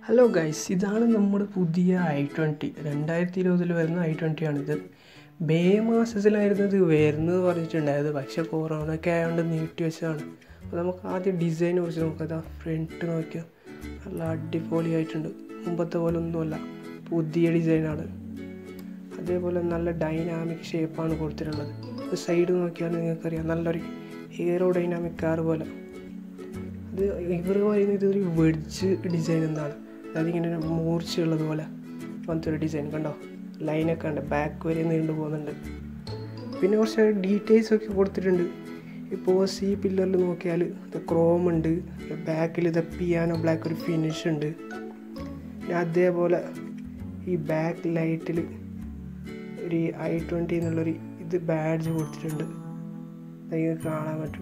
hello guys ഇതാണ് നമ്മുടെ പുതിയ ഐ ട്വൻറ്റി രണ്ടായിരത്തി ഇരുപതിൽ വരുന്ന ഐ ട്വൻറ്റി ആണിത് മെയ് മാസത്തിലായിരുന്നു ഇത് വരുന്നത് പറഞ്ഞിട്ടുണ്ടായത് പക്ഷേ കൊറോണ ഒക്കെ ആയതുകൊണ്ട് നീട്ടി വെച്ചതാണ് അപ്പോൾ നമുക്ക് ആദ്യം ഡിസൈനെ കുറിച്ച് നോക്കാം ഇതാ ഫ്രണ്ട് നോക്കിയാൽ നല്ല അടിപൊളിയായിട്ടുണ്ട് മുമ്പത്തെ പോലെ ഒന്നുമല്ല പുതിയ ഡിസൈനാണ് അതേപോലെ നല്ല ഡൈനാമിക് ഷേപ്പാണ് കൊടുത്തിട്ടുള്ളത് സൈഡ് നോക്കിയാൽ നിങ്ങൾക്കറിയാം നല്ലൊരു എയറോ ഡൈനാമിക് കാർ പോലെ അത് ഇവർ പറയുന്നത് ഇതൊരു വെഡ്ജ് ഡിസൈൻ എന്നാണ് അതായത് ഇങ്ങനെ ഒരു മൂർച്ചയുള്ളത് പോലെ അങ്ങനത്തെ ഒരു ഡിസൈൻ കണ്ടോ ലൈനൊക്കെ ഉണ്ട് ബാക്ക് വരെ നീണ്ടു പോകുന്നുണ്ട് പിന്നെ കുറച്ച് ഡീറ്റെയിൽസ് ഒക്കെ കൊടുത്തിട്ടുണ്ട് ഇപ്പോൾ സി പില്ലറിൽ നോക്കിയാൽ ഇത് ക്രോം ഉണ്ട് ബാക്കിൽ ഇത് പിയാനോ ബ്ലാക്ക് ഒരു ഫിനിഷ് ഉണ്ട് പിന്നെ അതേപോലെ ഈ ബാക്ക് ലൈറ്റിൽ ഒരു ഐ ട്വൻറ്റി എന്നുള്ളൊരു ഇത് ബാഡ്ജ് കൊടുത്തിട്ടുണ്ട് നിങ്ങൾക്ക് കാണാൻ പറ്റും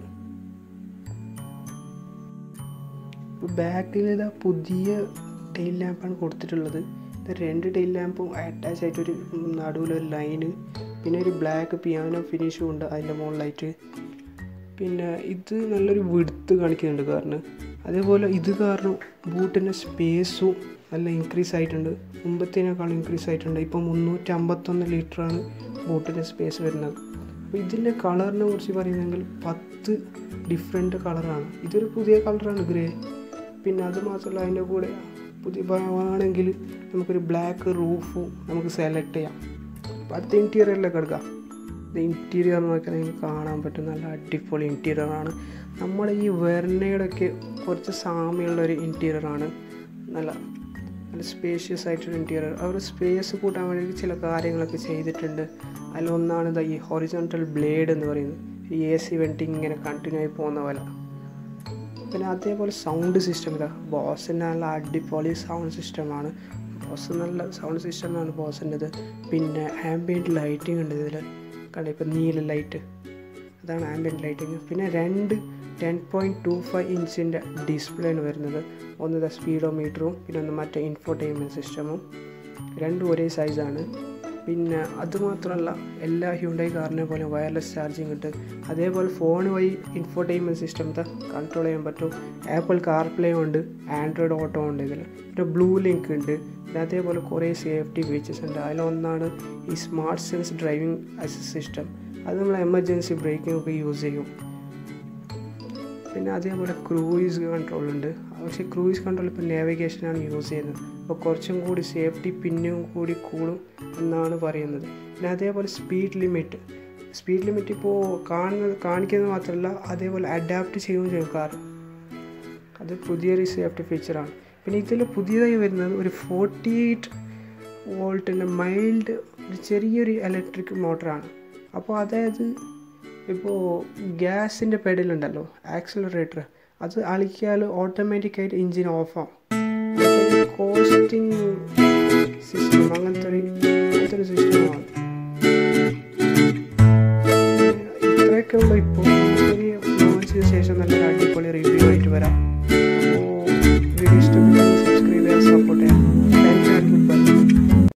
ബാക്കിൽ ഇതാ പുതിയ ടെയിൽ ലാമ്പാണ് കൊടുത്തിട്ടുള്ളത് ഇത് രണ്ട് ടെയിൽ ലാമ്പും അറ്റാച്ച് ആയിട്ട് ഒരു നടുവിലൊരു ലൈന് പിന്നെ ഒരു ബ്ലാക്ക് പിയാനോ ഫിനിഷും ഉണ്ട് അതിൻ്റെ മുകളിലായിട്ട് പിന്നെ ഇത് നല്ലൊരു വിടുത്ത് കാണിക്കുന്നുണ്ട് കാരണം അതേപോലെ ഇത് കാരണം ബൂട്ടിൻ്റെ സ്പേസും നല്ല ഇൻക്രീസ് ആയിട്ടുണ്ട് മുമ്പത്തേനേക്കാൾ ഇൻക്രീസ് ആയിട്ടുണ്ട് ഇപ്പോൾ മുന്നൂറ്റി അമ്പത്തൊന്ന് ലിറ്ററാണ് ബൂട്ടിൻ്റെ സ്പേസ് വരുന്നത് അപ്പോൾ ഇതിൻ്റെ കളറിനെ കുറിച്ച് പറയുന്നെങ്കിൽ പത്ത് ഡിഫറെൻറ്റ് കളറാണ് ഇതൊരു പുതിയ കളറാണ് ഗ്രേ പിന്നെ അത് മാത്രമല്ല അതിൻ്റെ കൂടെ പുതിയ ഭാഗമാണെങ്കിൽ നമുക്കൊരു ബ്ലാക്ക് റൂഫും നമുക്ക് സെലക്ട് ചെയ്യാം അപ്പോൾ അടുത്ത ഇൻറ്റീരിയറിലൊക്കെ എടുക്കാം ഇത് ഇൻറ്റീരിയർ നോക്കിയാൽ നിങ്ങൾക്ക് കാണാൻ പറ്റും നല്ല അടിപൊളി ഇൻറ്റീരിയറാണ് നമ്മുടെ ഈ വെർണയുടെയൊക്കെ കുറച്ച് സാമ്യമുള്ള ഒരു ഇൻറ്റീരിയറാണ് നല്ല നല്ല സ്പേഷ്യസ് ആയിട്ടൊരു ഇൻറ്റീരിയർ അവർ സ്പേസ് കൂട്ടാൻ വേണ്ടി ചില കാര്യങ്ങളൊക്കെ ചെയ്തിട്ടുണ്ട് അതിലൊന്നാണ് ഇതാ ഈ ഹൊറിസോണ്ടൽ ബ്ലേഡ് എന്ന് പറയുന്നത് ഈ എ സി വെൻറ്റിങ് ഇങ്ങനെ കണ്ടിന്യൂ ആയി പോകുന്ന പോലെ പിന്നെ അതേപോലെ സൗണ്ട് സിസ്റ്റം ഇതാ ബോസിൻ്റെ നല്ല അടിപൊളി സൗണ്ട് സിസ്റ്റമാണ് ബോസ് നല്ല സൗണ്ട് സിസ്റ്റമാണ് ബോസിൻ്റെത് പിന്നെ ആംബിയൻറ്റ് ലൈറ്റിംഗ് ഉണ്ട് ഇതിൽ കണ്ട ഇപ്പോൾ നീല ലൈറ്റ് അതാണ് ആംബിയൻറ്റ് ലൈറ്റിംഗ് പിന്നെ രണ്ട് ടെൻ പോയിൻറ്റ് ടു ഫൈവ് ഇഞ്ചിൻ്റെ ഡിസ്പ്ലേ ആണ് വരുന്നത് ഒന്ന് സ്പീഡോമീറ്ററും പിന്നെ ഒന്ന് മറ്റേ ഇൻഫോർടൈൻമെൻറ്റ് സിസ്റ്റമും രണ്ടും ഒരേ സൈസാണ് പിന്നെ അതുമാത്രമല്ല എല്ലാ ഹ്യൂണ്ടായി കാറിനെ പോലെ വയർലെസ് ചാർജിങ് ഉണ്ട് അതേപോലെ ഫോൺ വഴി ഇൻഫോർടൈൻമെൻറ്റ് സിസ്റ്റം കൺട്രോൾ ചെയ്യാൻ പറ്റും ആപ്പിൾ കാർ പ്ലേ ഉണ്ട് ആൻഡ്രോയിഡ് ഓട്ടോ ഉണ്ട് ഇതിൽ പിന്നെ ബ്ലൂ ലിങ്ക് ഉണ്ട് പിന്നെ അതേപോലെ കുറേ സേഫ്റ്റി ഫീച്ചേഴ്സ് ഉണ്ട് അതിലൊന്നാണ് ഈ smart sense driving assist system അത് നമ്മൾ എമർജൻസി ബ്രേക്കിംഗ് ഒക്കെ യൂസ് ചെയ്യും പിന്നെ അതേപോലെ ക്രൂയിസ് കൺട്രോൾ ഉണ്ട് പക്ഷേ ക്രൂയിസ് കൺട്രോൾ ഇപ്പോൾ നാവിഗേഷനാണ് യൂസ് ചെയ്യുന്നത് അപ്പോൾ കുറച്ചും കൂടി സേഫ്റ്റി പിന്നും കൂടി കൂടും എന്നാണ് പറയുന്നത് പിന്നെ അതേപോലെ സ്പീഡ് ലിമിറ്റ് സ്പീഡ് ലിമിറ്റ് ഇപ്പോൾ കാണുന്നത് കാണിക്കുന്നത് മാത്രമല്ല അതേപോലെ അഡാപ്റ്റ് ചെയ്യുകയും ചെയ്യും കാർ അത് പുതിയൊരു സേഫ്റ്റി ഫീച്ചറാണ് പിന്നെ ഇതിൽ പുതിയതായി വരുന്നത് ഒരു ഫോർട്ടി എയ്റ്റ് വോൾട്ടിൻ്റെ മൈൽഡ് ഒരു ചെറിയൊരു ഇലക്ട്രിക് മോട്ടറാണ് അപ്പോൾ അതായത് ഇപ്പോൾ ഗ്യാസിൻ്റെ പെഡലുണ്ടല്ലോ ആക്സിലറേറ്റർ അത് അളിക്കാൽ ഓട്ടോമാറ്റിക്കായിട്ട് എഞ്ചിൻ ഓഫാവും കോസ്റ്റിംഗ് സിസ്റ്റം അങ്ങനത്തെ ഒരു അങ്ങനത്തെ ഒരു സിസ്റ്റമാണ് ഇത്രയൊക്കെ ഉള്ളൂ ഇപ്പോൾ ലോഞ്ചിന് ശേഷം നല്ലൊരു അടിപൊളി റിവ്യൂ ആയിട്ട് വരാം